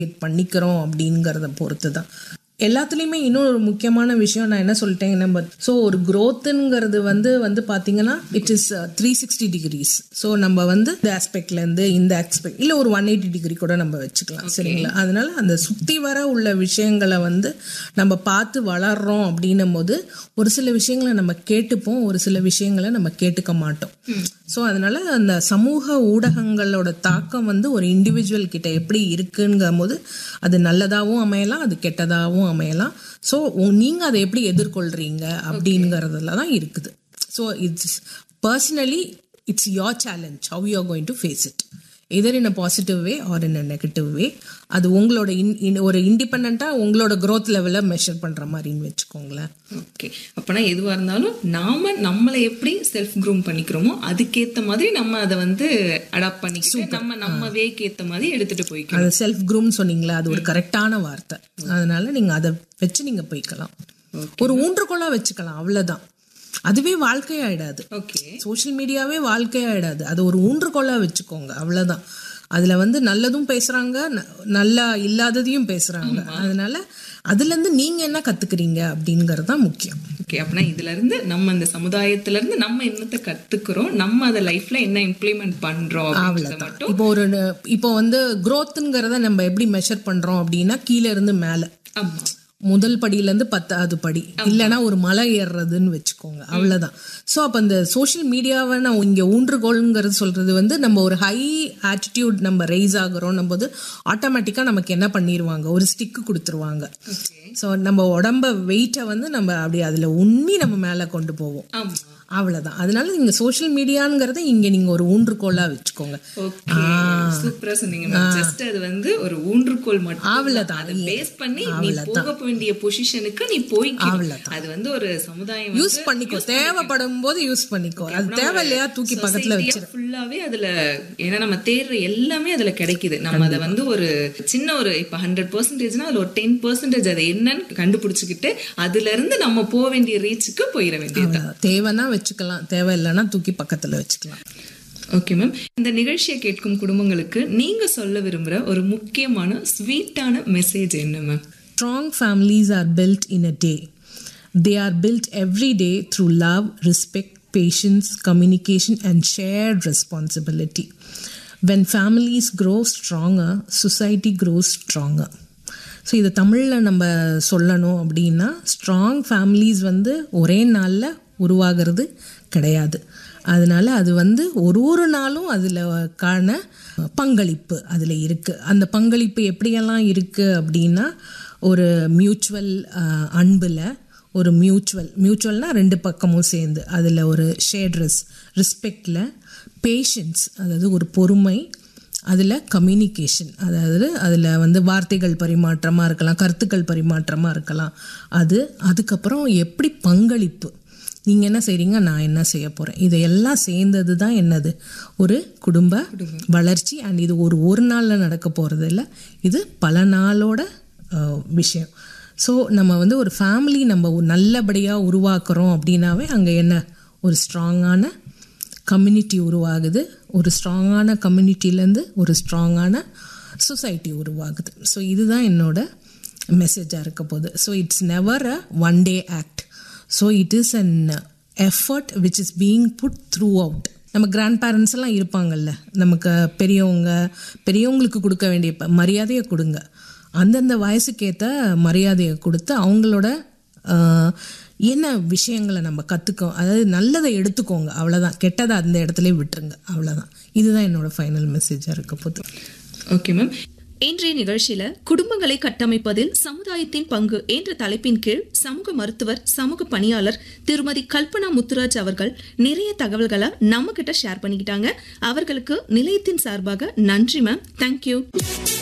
பண்ணிக்கிறோம் அப்படிங்கிறத பொறுத்து தான் எல்லாத்துலேயுமே இன்னும் ஒரு முக்கியமான விஷயம் நான் என்ன சொல்லிட்டேன் நம்ம ஸோ ஒரு growthங்கிறது வந்து வந்து பார்த்தீங்கன்னா it is three sixty degrees so நம்ம வந்து இந்த ஆஸ்பெக்ட்லேருந்து இந்த ஆஸ்பெக்ட் இல்லை ஒரு ஒன் எயிட்டி டிகிரி கூட நம்ம வச்சுக்கலாம் சரிங்களா அதனால அந்த சுற்றி வர உள்ள விஷயங்களை வந்து நம்ம பார்த்து வளர்றோம் அப்படின்னும் போது ஒரு சில விஷயங்களை நம்ம கேட்டுப்போம் ஒரு சில விஷயங்களை நம்ம கேட்டுக்க மாட்டோம் ஸோ அதனால அந்த சமூக ஊடகங்களோட தாக்கம் வந்து ஒரு இண்டிவிஜுவல் கிட்ட எப்படி இருக்குங்கும் போது அது நல்லதாகவும் அமையலாம் அது கெட்டதாகவும் அமையலாம் ஸோ நீங்கள் அதை எப்படி எதிர்கொள்றீங்க அப்படிங்கிறதுல தான் இருக்குது so it's personally it's your challenge how you are going to face it either in a positive way or in a negative way அது உங்களோட இன் இன்- ஒரு இண்டிபெண்ட்டாக உங்களோட growth லெவலை மெஷர் பண்ணுற மாதிரின்னு வச்சுக்கோங்களேன் ஓகே அப்பனா எதுவா இருந்தாலும் நாம நம்மளை எப்படி செல்ஃப் க்ரூம் பண்ணிக்கிறோமோ அதுக்கேத்த மாதிரி நம்ம அதை வந்து அடாப்ட் பண்ணிக்கிட்டு நம்ம நம்ம வேக்கு ஏத்த மாதிரி எடுத்துட்டு போய்க்கணும் அது செல்ஃப் க்ரூம் சொன்னீங்களா அது ஒரு கரெக்டான வார்த்தை அதனால நீங்க அதை வச்சு நீங்க போய்க்கலாம் ஒரு ஊன்றுகோலா வச்சுக்கலாம் அவ்வளவுதான் அதுவே வாழ்க்கையாயிடாது ஓகே சோஷியல் மீடியாவே வாழ்க்கையாயிடாது அது ஒரு ஊன்றுகோலா வச்சுக்கோங்க அவ்வளவுதான் அதுல வந்து நல்லதும் பேசுறாங்க ந- நல்லா இல்லாததையும் பேசுறாங்க அதனால அதுல இருந்து நீங்க என்ன கத்துக்கிறீங்க அப்படிங்கறது தான் முக்கியம் ஓகே அப்படின்னா இதுல இருந்து நம்ம இந்த சமுதாயத்துல இருந்து நம்ம என்னத்தை கத்துக்கிறோம் நம்ம அதை லைஃப்ல என்ன இம்ப்ளிமெண்ட் பண்றோம் அப்படின்றத மட்டும் இப்போ ஒரு இப்போ வந்து growthங்கிறத நம்ம எப்படி மெஷர் பண்றோம் அப்படின்னா கீழே இருந்து மேல ஆமா முதல் படியிலேருந்து பத்தாவது படி இல்லைன்னா ஒரு மலை ஏறுறதுன்னு வச்சுக்கோங்க அவ்வளோதான் ஸோ அப்போ அந்த சோஷியல் மீடியாவை நான் இங்கே ஊன்றுகோல்ங்கிறது சொல்கிறது வந்து நம்ம ஒரு ஹை ஆட்டிடியூட் நம்ம ரைஸ் ஆகுறோம் போது ஆட்டோமேட்டிக்காக நமக்கு என்ன பண்ணிடுவாங்க ஒரு ஸ்டிக்கு கொடுத்துருவாங்க ஸோ நம்ம உடம்ப வெயிட்டை வந்து நம்ம அப்படி அதில் உண்ணி நம்ம மேலே கொண்டு போவோம் ஆமா அவ்வளோதான் அதனால நீங்கள் சோஷியல் மீடியாங்கிறத இங்கே நீங்கள் ஒரு ஊன்றுகோலாக வச்சுக்கோங்க ஓகே சூப்பரா சொன்னீங்க ஜஸ்ட் அது வந்து ஒரு ஊன்றுகோல் மட்டும் அவ்வளவுதான். அதை பேஸ் பண்ணி நீ போக வேண்டிய பொசிஷனுக்கு நீ போய்க்கணும் அவ்வளவுதான். அது வந்து ஒரு சமுதாயம் யூஸ் பண்ணிக்கோ தேவைப்படும் போது யூஸ் பண்ணிக்கோ அது தேவை இல்லையா தூக்கி பக்கத்தில் வச்சிரு ஃபுல்லாவே அதுல ஏன்னா நம்ம தேடுற எல்லாமே அதுல கிடைக்குது நம்ம அதை வந்து ஒரு சின்ன ஒரு இப்ப ஹண்ட்ரட் பர்சன்டேஜ்னா அதுல ஒரு டென் பர்சன்டேஜ் அதை என்னன்னு கண்டுபிடிச்சுக்கிட்டு அதுல இருந்து நம்ம போக வேண்டிய ரீச்சுக்கு போயிட வேண்டியது அவ்வளவுதான். தேவைன்னா வச்சுக்கலாம் தேவை இல்லைன்னா தூக்கி பக்கத்துல வச்சுக்கலாம் ஓகே மேம் இந்த நிகழ்ச்சியை கேட்கும் குடும்பங்களுக்கு நீங்க சொல்ல விரும்புற ஒரு முக்கியமான ஸ்வீட்டான மெசேஜ் என்ன ma'am Strong families are built in a day. They are built every day through love, respect, patience, communication, and shared responsibility. When families grow stronger, society grows stronger. So இதை தமிழில் நம்ம சொல்லணும் அப்படின்னா ஸ்ட்ராங் ஃபேமிலிஸ் வந்து ஒரே நாளில் உருவாகிறது கிடையாது அதனால அது வந்து ஒரு ஒரு நாளும் அதில் காண பங்களிப்பு அதில் இருக்குது அந்த பங்களிப்பு எப்படியெல்லாம் இருக்குது அப்படின்னா ஒரு மியூச்சுவல் அன்பில் ஒரு மியூச்சுவல் மியூச்சுவல்னால் ரெண்டு பக்கமும் சேர்ந்து அதில் ஒரு ஷேட் ரெஸ் ரெஸ்பெக்டில் பேஷன்ஸ் அதாவது ஒரு பொறுமை அதில் கம்யூனிகேஷன் அதாவது அதில் வந்து வார்த்தைகள் பரிமாற்றமாக இருக்கலாம் கருத்துக்கள் பரிமாற்றமாக இருக்கலாம் அது அதுக்கப்புறம் எப்படி பங்களிப்பு நீங்கள் என்ன செய்கிறீங்க நான் என்ன செய்ய போகிறேன் இதையெல்லாம் சேர்ந்தது தான் என்னது ஒரு குடும்ப வளர்ச்சி அண்ட் இது ஒரு ஒரு நாளில் நடக்க போகிறது இல்லை இது பல நாளோட அஹ், விஷயம் ஸோ நம்ம வந்து ஒரு ஃபேமிலி நம்ம நல்லபடியாக உருவாக்குறோம் அப்படின்னாவே அங்கே என்ன ஒரு ஸ்ட்ராங்கான கம்யூனிட்டி உருவாகுது ஒரு ஸ்ட்ராங்கான கம்யூனிட்டிலேருந்து ஒரு ஸ்ட்ராங்கான சொசைட்டி உருவாகுது ஸோ இதுதான் என்னோட மெசேஜாக இருக்க போகுது so it's never a one day act so it is an effort which is being put throughout நம்ம கிராண்ட் பேரண்ட்ஸ் எல்லாம் இருப்பாங்கல்ல நமக்கு பெரியவங்க பெரியவங்களுக்கு கொடுக்க வேண்டிய ப- மரியாதையை கொடுங்க அந்தந்த வயசுக்கேற்ற மரியாதையை கொடுத்து அவங்களோட ஆஹ், என்ன விஷயங்களை நம்ம கற்றுக்கோ அதாவது நல்லதை எடுத்துக்கோங்க அவ்வளோதான் கெட்டதை அந்த இடத்துல விட்டுருங்க அவ்வளோதான் இதுதான் என்னோட ஃபைனல் மெசேஜாக இருக்க போகுது ஓகே மேம் இன்றைய நிகழ்ச்சியில குடும்பங்களை கட்டமைப்பதில் சமுதாயத்தின் பங்கு என்ற தலைப்பின் கீழ் சமூக மருத்துவர் சமூக பணியாளர் திருமதி கல்பனா முத்துராஜ் அவர்கள் நிறைய தகவல்களை நம்ம கிட்ட ஷேர் பண்ணிக்கிட்டாங்க அவர்களுக்கு நிலையத்தின் சார்பாக நன்றி மேம் தேங்க்யூ